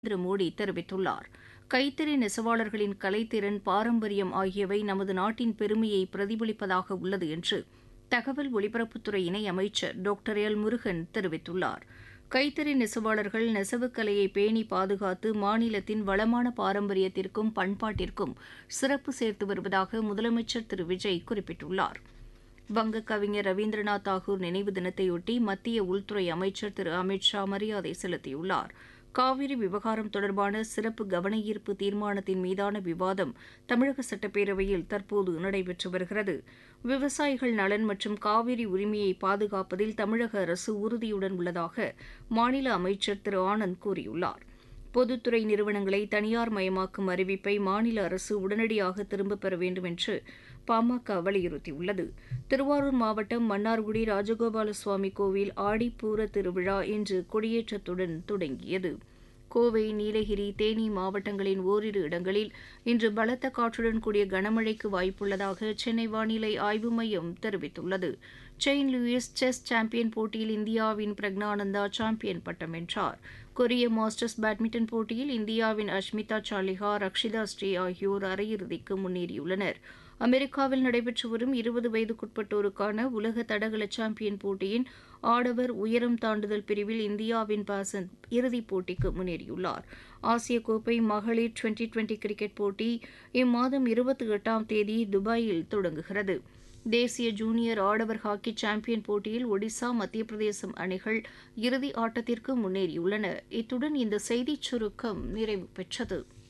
நரேந்திர மோடி தெரிவித்துள்ளார் கைத்தறி நெசவாளர்களின் கலைத்திறன் பாரம்பரியம் ஆகியவை நமது நாட்டின் பெருமையை பிரதிபலிப்பதாக உள்ளது என்று தகவல் ஒலிபரப்புத்துறை இணையமைச்சர் டாக்டர் எல் முருகன் தெரிவித்துள்ளார் கைத்தறி நெசவாளர்கள் நெசவுக் கலையை பேணி பாதுகாத்து மாநிலத்தின் வளமான பாரம்பரியத்திற்கும் பண்பாட்டிற்கும் சிறப்பு சேர்த்து வருவதாக முதலமைச்சர் திரு விஜய் குறிப்பிட்டுள்ளார் வங்க கவிஞர் ரவீந்திரநாத் தாகூர் நினைவு தினத்தையொட்டி மத்திய உள்துறை அமைச்சர் திரு அமித் ஷா மரியாதை செலுத்தியுள்ளார் காவிரி விவகாரம் தொடர்பான சிறப்பு கவன ஈர்ப்பு தீர்மானத்தின் மீதான விவாதம் தமிழக சட்டப்பேரவையில் தற்போது நடைபெற்று வருகிறது விவசாயிகள் நலன் மற்றும் காவிரி உரிமையை பாதுகாப்பதில் தமிழக அரசு உறுதியுடன் உள்ளதாக மாநில அமைச்சர் திரு ஆனந்த் கூறியுள்ளார் பொதுத்துறை நிறுவனங்களை தனியார் மயமாக்கும் அறிவிப்பை மாநில அரசு உடனடியாக திரும்பப் பெற வேண்டும் என்று பாமக வலியுறுத்தியுள்ளது திருவாரூர் மாவட்டம் மன்னார்குடி ராஜகோபால சுவாமி கோவில் ஆடிப்பூர திருவிழா இன்று கொடியேற்றத்துடன் தொடங்கியது கோவை நீலகிரி தேனி மாவட்டங்களின் ஓரிரு இடங்களில் இன்று பலத்த காற்றுடன் கூடிய கனமழைக்கு வாய்ப்புள்ளதாக சென்னை வானிலை ஆய்வு மையம் தெரிவித்துள்ளது செயின்ட் லூயிஸ் செஸ் சாம்பியன் போட்டியில் இந்தியாவின் பிரக்னானந்தா சாம்பியன் பட்டம் வென்றார் கொரிய மாஸ்டர்ஸ் பேட்மிண்டன் போட்டியில் இந்தியாவின் அஷ்மிதா சாலிஹா ரக்ஷிதா ஸ்ரீ ஆகியோர் அரையிறுதிக்கு முன்னேறியுள்ளனர் அமெரிக்காவில் நடைபெற்று வரும் இருபது வயதுக்குட்பட்டோருக்கான உலக தடகள சாம்பியன் போட்டியின் ஆடவர் உயரம் தாண்டுதல் பிரிவில் இந்தியாவின் பாசன் இறுதிப் போட்டிக்கு முன்னேறியுள்ளார் ஆசிய கோப்பை மகளிர் டுவெண்டி டுவெண்டி கிரிக்கெட் போட்டி இம்மாதம் இருபத்தி எட்டாம் தேதி துபாயில் தொடங்குகிறது தேசிய ஜூனியர் ஆடவர் ஹாக்கி சாம்பியன் போட்டியில் ஒடிசா மத்திய பிரதேசம் அணிகள் இறுதி ஆட்டத்திற்கு முன்னேறியுள்ளன இத்துடன் இந்த செய்திச் சுருக்கம் நிறைவு பெற்றது